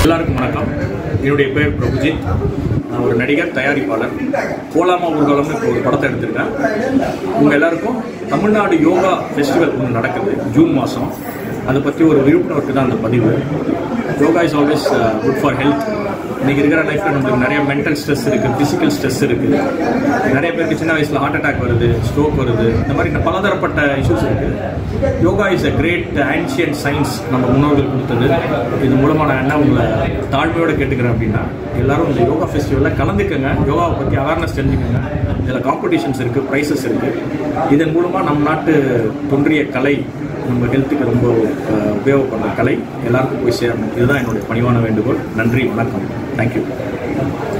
எல்லாருக்கும் வணக்கம் என்னுடைய பேர் பிரபுஜித் நான் ஒரு நடிகர் தயாரிப்பாளர் கோலாமா ஊர்வலம்னு இப்போ ஒரு படத்தை எடுத்திருக்கேன் உங்கள் எல்லாருக்கும் தமிழ்நாடு யோகா ஃபெஸ்டிவல் ஒன்று நடக்குது ஜூன் மாதம் அதை பற்றி ஒரு விழிப்புணர்வுக்கு தான் அந்த பதிவு yoga is always good for health இன்னைக்கு இருக்கிற லைஃப்பில் நம்மளுக்கு நிறைய மென்டல் ஸ்ட்ரெஸ் இருக்குது ஃபிசிக்கல் ஸ்ட்ரெஸ் இருக்குது நிறைய பேருக்கு சின்ன வயசில் ஹார்ட் அட்டாக் வருது ஸ்ட்ரோக் வருது இந்த மாதிரி பலதரப்பட்ட இஷ்யூஸ் இருக்குது yoga is a great ancient science நம்ம முன்னோர்கள் கொடுத்தது இது மூலமாக நான் என்ன உங்களை தாழ்மையோடு கேட்டுக்கிறேன் அப்படின்னா எல்லாரும் இந்த யோகா ஃபெஸ்டிவலில் கலந்துக்கங்க யோகாவை பற்றி அவேர்னஸ் தெரிஞ்சுக்கோங்க இதில் காம்படிஷன்ஸ் இருக்குது ப்ரைஸஸ் இருக்குது இதன் மூலமாக நம் நாட்டு தோன்றிய கலை நம்ம ஹெல்த்துக்கு ரொம்ப அஹ், உபயோகப்படுற கலை எல்லாருக்கும் போய் சேரணும் இதுதான் என்னுடைய பணிவான வேண்டுகோள் நன்றி வணக்கம் தேங்க்யூ